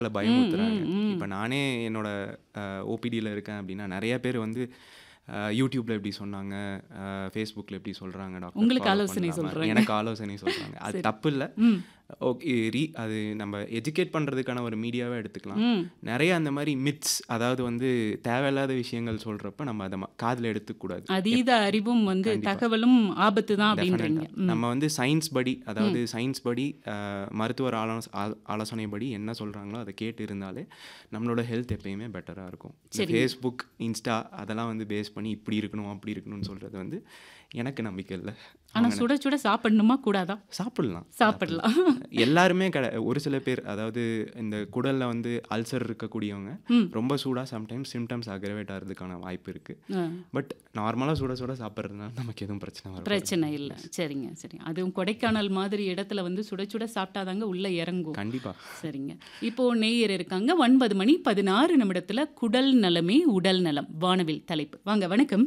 பயமுறுத்துறாங்க ம், ம். இப்போ நானே என்னோட ஓபிடியில் இருக்கேன் அப்படின்னா நிறைய பேர் வந்து அஹ், யூடியூப்ல எப்படி சொன்னாங்க ஃபேஸ்புக்கில் எப்படி சொல்றாங்க டாக்டர் உங்களுக்கு follow ஆலோசனை பண்ணலாமா? சொல்றாங்க. எனக்கு ஆலோசனை சொல்றாங்க அது சரி. தப்பு இல்லை ம் ஓகே ரீ அது நம்ம எஜுகேட் பண்ணுறதுக்கான ஒரு மீடியாவே எடுத்துக்கலாம் ம் நிறைய அந்த மாதிரி மித்ஸ் அதாவது வந்து தேவையில்லாத விஷயங்கள் சொல்றப்ப நம்ம அதை காதில் எடுத்துக்கூடாது அதீத அறிவும் வந்து கண்டிப்பா. தகவலும் ஆபத்து தான் அப்படின்றீங்க Definite-ஆ. நம்ம வந்து சயின்ஸ் படி அதாவது சயின்ஸ் படி அஹ், மருத்துவர் ஆலோச ஆ- ஆலோசனை படி என்ன சொல்றாங்களோ அதை கேட்டு இருந்தாலே நம்மளோட ஹெல்த் எப்பயுமே பெட்டரா இருக்கும் சரிங்க. ஃபேஸ்புக் இன்ஸ்டா அதெல்லாம் வந்து பேஸ் பண்ணி இப்படி இருக்கணும் அப்படி இருக்கணும்னு சொல்றது வந்து எனக்கு நம்பிக்கை இல்லை ஆனா சுட சுட சாப்பிடணுமா கூடாதா சாப்பிடலாம் சாப்பிடலாம் எல்லாருமே கடை ஒரு சில பேர் அதாவது இந்த குடல்ல வந்து அல்சர் இருக்கக்கூடியவங்க ம். ரொம்ப சூடா சம்டைம்ஸ் சிம்டம்ஸ் அக்ரவேட் ஆகிறதுக்கான வாய்ப்பு இருக்கு ஆ, பட் நார்மலா சுட சுட சாப்பிட்றதுனால நமக்கு எதுவும் பிரச்சனை வரும் பிரச்சனை இல்லை சரிங்க சரிங்க அதுவும் கொடைக்கானல் மாதிரி இடத்துல வந்து சுட சுட சாப்பிட்டாதாங்க உள்ள இறங்கும் கண்டிப்பா சரிங்க இப்போ நேயர் இருக்காங்க ஒன்பது மணி பதினாறு நிமிடத்துல குடல் நலமே உடல் நலம் வானவில் தலைப்பு வாங்க வணக்கம்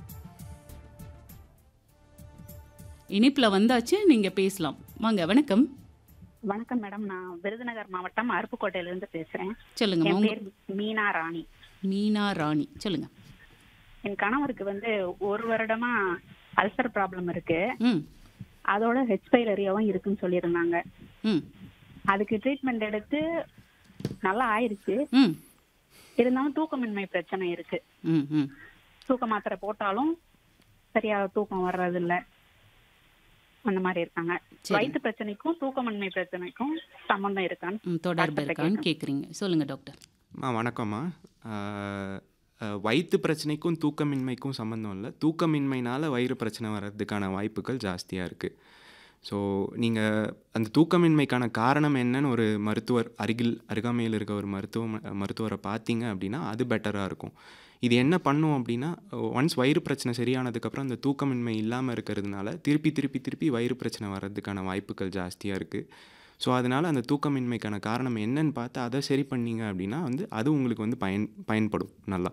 இனிப்புல வந்தாச்சு நீங்க பேசலாம் வாங்க வணக்கம் வணக்கம் மேடம் நான் விருதுநகர் மாவட்டம் அருப்புக்கோட்டையில இருந்து பேசுறேன் சொல்லுங்க என் உங்க பேர் மீனா ராணி மீனா ராணி சொல்லுங்க என் கணவருக்கு வந்து ஒரு வருடமா அல்சர் ப்ராப்ளம் இருக்கு ம் அதோட ஹெச் பைலரியாவும் இருக்குன்னு சொல்லியிருந்தாங்க ம் அதுக்கு ட்ரீட்மெண்ட் எடுத்து நல்லா ஆயிருச்சு ம் இருந்தாலும் தூக்கமின்மை பிரச்சனை இருக்கு ம் ம் தூக்க மாத்திரை போட்டாலும் சரியா தூக்கம் வர்றது இல்ல அந்த மாதிரி இருக்காங்க சரி. வயிற்று பிரச்சனைக்கும் தூக்கமின்மை பிரச்சனைக்கும் சம்பந்தம் இருக்கான்னு ம், தொடர்பு டாக்டர்கிட்ட இருக்கான்னு கேக்குறீங்க சொல்லுங்க டாக்டர் அம்மா வணக்கம்மா ஆஹ், ஆஹ், வயிற்று பிரச்சனைக்கும் தூக்கமின்மைக்கும் சம்மந்தம் இல்லை தூக்கமின்மைனால வயிறு பிரச்சனை வர்றதுக்கான வாய்ப்புகள் ஜாஸ்தியாக இருக்குது ஸோ நீங்கள் அந்த தூக்கமின்மைக்கான காரணம் என்னன்னு ஒரு மருத்துவர் அருகில் அருகாமையில் இருக்க ஒரு மருத்துவ மருத்துவரை பார்த்தீங்க அப்படின்னா அது பெட்டராக இருக்கும் இது என்ன பண்ணும் அப்படின்னா ஒன்ஸ் வயிறு பிரச்சனை சரியானதுக்கப்புறம் அந்த தூக்கமின்மை இல்லாமல் இருக்கிறதுனால திருப்பி திருப்பி திருப்பி வயிறு பிரச்சனை வர்றதுக்கான வாய்ப்புகள் ஜாஸ்தியாக இருக்குது ஸோ அதனால் அந்த தூக்கமின்மைக்கான காரணம் என்னன்னு பார்த்து அதை சரி பண்ணீங்க அப்படின்னா வந்து அது உங்களுக்கு வந்து பயன் பயன்படும் நல்லா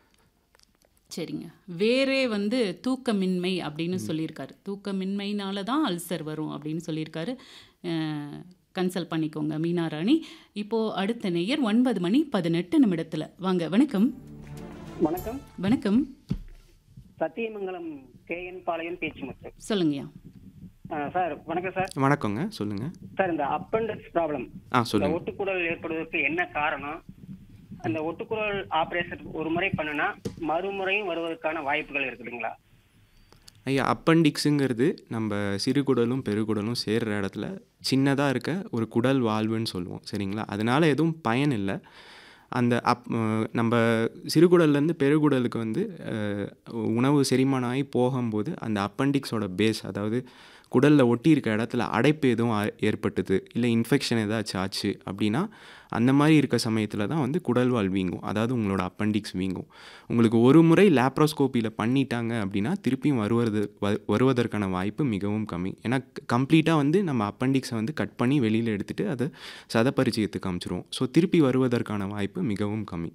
சரிங்க வேறே வந்து தூக்கமின்மை அப்படின்னு சொல்லியிருக்காரு தூக்கமின்மைனால தான் அல்சர் வரும் அப்படின்னு சொல்லியிருக்காரு கன்சல்ட் பண்ணிக்கோங்க மீனா ராணி இப்போ அடுத்த நேயர் ஒன்பது மணி பதினெட்டு நிமிடத்துல வாங்க வணக்கம் வணக்கம் வணக்கம் சத்தியமங்கலம் கேஎன் பாளையம் பேச்சுமுத்து சொல்லுங்கய்யா ஆ, சார் வணக்கம் சார் வணக்கங்க சொல்லுங்கள் சார் இந்த அப்பண்டக்ஸ் ப்ராப்ளம் ஆ இந்த சொல்லுங்கள் ஒட்டுக்குடல் ஏற்படுவதற்கு என்ன காரணம் அந்த ஒட்டுக்குடல் ஆபரேஷன் ஒரு முறை பண்ணுனா மறுமுறையும் வருவதற்கான வாய்ப்புகள் இருக்குதுங்களா ஐயா அப்பண்டிக்ஸுங்கிறது நம்ம சிறுகுடலும் பெருகுடலும் சேர்ற இடத்துல சின்னதாக இருக்க ஒரு குடல் வாழ்வுன்னு சொல்லுவோம் சரிங்களா அதனால எதுவும் பயன் இல்லை அந்த அப் அஹ் நம்ம சிறுகுடல்லேருந்து பெருகுடலுக்கு வந்து அஹ், உணவு செரிமானம் ஆகி போகும்போது அந்த அப்பண்டிக்ஸோட பேஸ் அதாவது குடலில் ஒட்டி இருக்க இடத்துல அடைப்பு எதுவும் ஆ- ஏற்பட்டுது இல்லை இன்ஃபெக்ஷன் ஏதாச்சும் ஆச்சு அப்படின்னா அந்த மாதிரி இருக்க சமயத்தில் தான் வந்து குடல்வால் வீங்கும் அதாவது உங்களோட அப்பண்டிக்ஸ் வீங்கும் உங்களுக்கு ஒரு முறை லேப்ரோஸ்கோப்பியில் பண்ணிட்டாங்க அப்படின்னா திருப்பியும் வருவது வ- வருவதற்கான வாய்ப்பு மிகவும் கம்மி ஏன்னா கம்ப்ளீட்டாக வந்து நம்ம அப்பண்டிக்ஸை வந்து கட் பண்ணி வெளியில் எடுத்துட்டு அதை சதப்பரிச்சயத்துக்கு காமிச்சிருவோம் ஸோ திருப்பி வருவதற்கான வாய்ப்பு மிகவும் கம்மி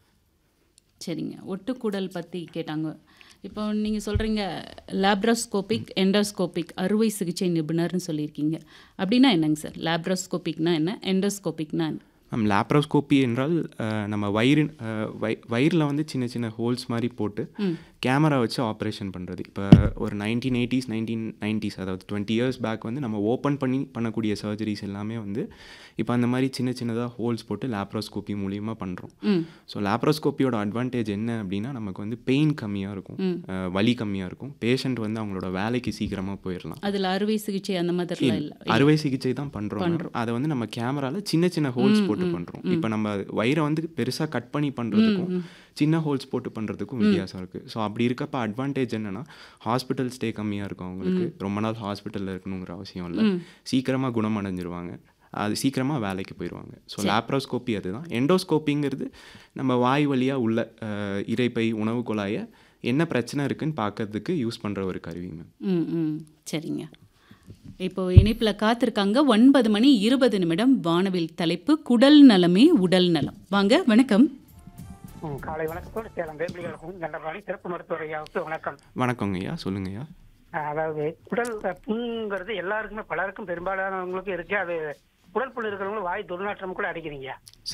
சரிங்க ஒட்டுக்குடல் பற்றி கேட்டாங்க இப்போ நீங்கள் சொல்கிறீங்க லேப்ரோஸ்கோபிக் எண்டோஸ்கோபிக் அறுவை சிகிச்சை நிபுணர்னு சொல்லியிருக்கீங்க அப்படின்னா என்னங்க சார் லேப்ரோஸ்கோபிக்னா என்ன எண்டோஸ்கோபிக்னா என்ன மேம் லேப்ரோஸ்கோப்பி என்றால் அஹ், நம்ம வயிறு அஹ், வய வயிறில் வந்து சின்ன சின்ன ஹோல்ஸ் மாதிரி போட்டு கேமரா வச்சு ஆப்ரேஷன் பண்ணுறது இப்போ ஒரு நைன்டீன் எயிட்டிஸ் நைன்டீன் நைன்டிஸ் அதாவது டுவெண்ட்டி இயர்ஸ் பேக் வந்து நம்ம ஓப்பன் பண்ணி பண்ணக்கூடிய சர்ஜரிஸ் எல்லாமே வந்து இப்போ அந்த மாதிரி சின்ன சின்னதாக ஹோல்ஸ் போட்டு லேப்ரோஸ்கோப்பி மூலியமாக பண்ணுறோம் ம் ஸோ லேப்ரோஸ்கோப்பியோட அட்வான்டேஜ் என்ன அப்படின்னா நமக்கு வந்து பெயின் கம்மியாக இருக்கும் அஹ், வலி கம்மியாக இருக்கும் பேஷண்ட் வந்து அவங்களோட வேலைக்கு சீக்கிரமாக போயிடலாம் அதில் அறுவை சிகிச்சை அந்த மாதிரிலாம் இல்லை அறுவை சிகிச்சை தான் பண்றோம் அதை வந்து நம்ம கேமரால சின்ன சின்ன ஹோல்ஸ் போட்டு பண்றோம் இப்போ நம்ம வயிறை வந்து பெருசா கட் பண்ணி பண்றதுக்கும் சின்ன ஹோல்ஸ் போட்டு பண்றதுக்கும் வித்தியாசம் இருக்கு ஸோ அப்படி இருக்கப்ப அட்வான்டேஜ் என்னன்னா ஹாஸ்பிட்டல் ஸ்டே கம்மியா இருக்கும் அவங்களுக்கு ரொம்ப நாள் ஹாஸ்பிட்டல்ல இருக்கணுங்கிற அவசியம் இல்லை சீக்கிரமா குணமடைஞ்சிருவாங்க அது சீக்கிரமா வேலைக்கு போயிடுவாங்க ஸோ லேப்ரோஸ்கோப்பி அதுதான் எண்டோஸ்கோப்பிங்கிறது நம்ம வாய் வழியா உள்ள அஹ், இரைப்பை உணவு குழாயை என்ன பிரச்சனை இருக்குன்னு பார்க்கறதுக்கு யூஸ் பண்ற ஒரு கருவி மேம் ம் ம் சரிங்க இப்போ இணைப்பில் காத்திருக்காங்க ஒன்பது மணி இருபது நிமிடம் வானவில் தலைப்பு குடல் நலமே உடல் நலம் வாங்க வணக்கம் ம், காலை வணக்கத்தோடு சேலம் வேம்பிலிகளுக்கும் தண்டபாணி சிறப்பு மருத்துவர் ஐயாவுக்கு வணக்கம் வணக்கங்க ஐயா சொல்லுங்க ஐயா அஹ், அதாவது குடல் அஹ், புண்ணுங்கிறது எல்லாருக்குமே பலருக்கும் பெரும்பாலானவங்களுக்கும் இருக்கு அது குடல் புண்ணு இருக்கிறவங்களும் வாய் துர்நாற்றம் கூட அடிக்கிறீங்க